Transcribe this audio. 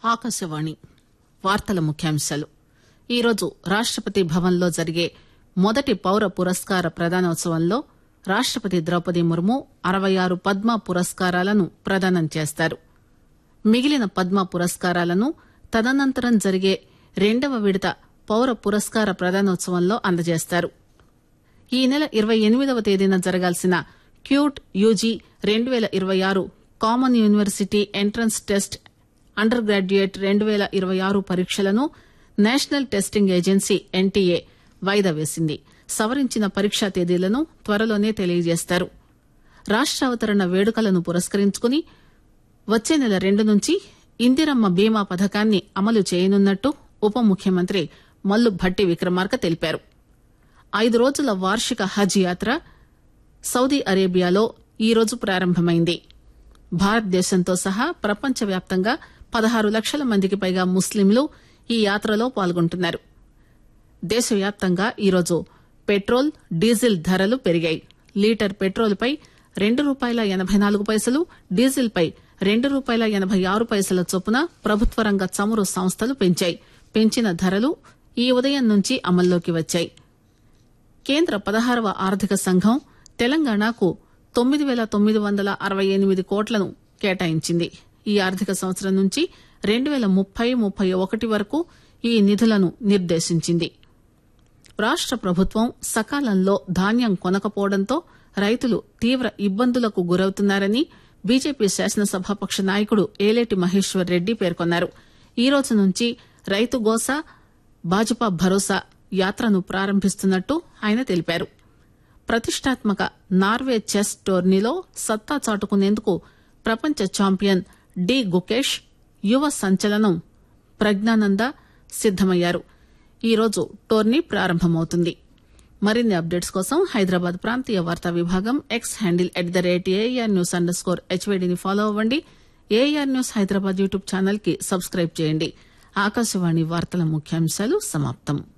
ఆకాశవాణి వార్తల ముఖ్యాంశాలు ఈరోజు రాష్టపతి భవన్లో జరిగే మొదటి పౌర పురస్కార ప్రదానోత్సవంలో రాష్టపతి ద్రౌపది ముర్ము అరవై ఆరు పద్మ పురస్కారాలను ప్రదానం చేస్తారు మిగిలిన పద్మ పురస్కారాలను తదనంతరం జరిగే రెండవ విడత పౌర పురస్కార ప్రదానోత్సవంలో అందజేస్తారు ఈ నెల ఇరవై ఎనిమిదవ తేదీన జరగాల్సిన క్యూట్ యూజీ రెండు పేల ఇరవై ఆరు common university entrance test undergraduate రెండు పేల ఇరవై ఆరు పరీక్షలను నేషనల్ టెస్టింగ్ ఏజెన్సీ ఎన్టీఏ వాయిదా వేసింది సవరించిన పరీక్షా తేదీలను త్వరలోనే తెలియజేస్తారు రాష్టావతరణ వేడుకలను పురస్కరించుకుని వచ్చే నెల రెండు నుంచి ఇందిరమ్మ బీమా పథకాన్ని అమలు చేయనున్నట్టు ఉప ముఖ్యమంత్రి మల్లు భట్టి విక్రమార్క తెలిపారు ఐదు రోజుల వార్షిక హజ్ యాత్ర సౌదీ అరేబియాలో ఈరోజు ప్రారంభమైంది భారతదేశంతో సహా ప్రపంచవ్యాప్తంగా పదహారు లక్షల మందికి పైగా ముస్లింలు ఈ యాత్రలో పాల్గొంటున్నారు దేశవ్యాప్తంగా ఈరోజు పెట్రోల్ డీజిల్ ధరలు పెరిగాయి లీటర్ పెట్రోల్పై రెండు రూపాయల ఎనబై నాలుగు పైసలు డీజిల్పై రెండు రూపాయల ఎనబై ఆరు పైసల చొప్పున ప్రభుత్వ రంగ చమురు సంస్థలు పెంచాయి పెంచిన ధరలు ఈ ఉదయం నుంచి అమల్లోకి వచ్చాయి కేంద్ర పదహారవ ఆర్థిక సంఘం తెలంగాణకు తొమ్మిది పేల తొమ్మిది వందల అరవై ఎనిమిది కోట్లను కేటాయించింది ఈ ఆర్థిక సంవత్సరం నుంచి రెండు పేల ముప్పై ముప్పై ఒకటి వరకు ఈ నిధులను నిర్దేశించింది రాష్ట ప్రభుత్వం సకాలంలో ధాన్యం కొనకపోవడంతో రైతులు తీవ్ర ఇబ్బందులకు గురవుతున్నారని బీజేపీ శాసనసభాపక్ష నాయకుడు ఏలేటి మహేశ్వర్ రెడ్డి పేర్కొన్నారు ఈ రోజు నుంచి రైతు గోసా భాజపా భరోసా యాత్రను ప్రారంభిస్తున్నట్టు ఆయన తెలిపారు ప్రతిష్టాత్మక నార్వే చెస్ టోర్నీలో సత్తా చాటుకునేందుకు ప్రపంచ ఛాంపియన్ డి గుకేష్ యువ సంచలనం ప్రజ్ఞానంద సిద్దమయ్యారు ఈరోజు టోర్నీ ప్రారంభమవుతుంది మరిన్ని అప్డేట్స్ కోసం హైదరాబాద్ ప్రాంతీయ వార్తా విభాగం X handle at the rate air news underscore హెచ్వేడిని ఫాలో అవ్వండి air news Hyderabad YouTube channel కి సబ్స్క్రైబ్ చేయండి ఆకాశవాణి వార్తల ముఖ్యాంశాలు సమాప్తం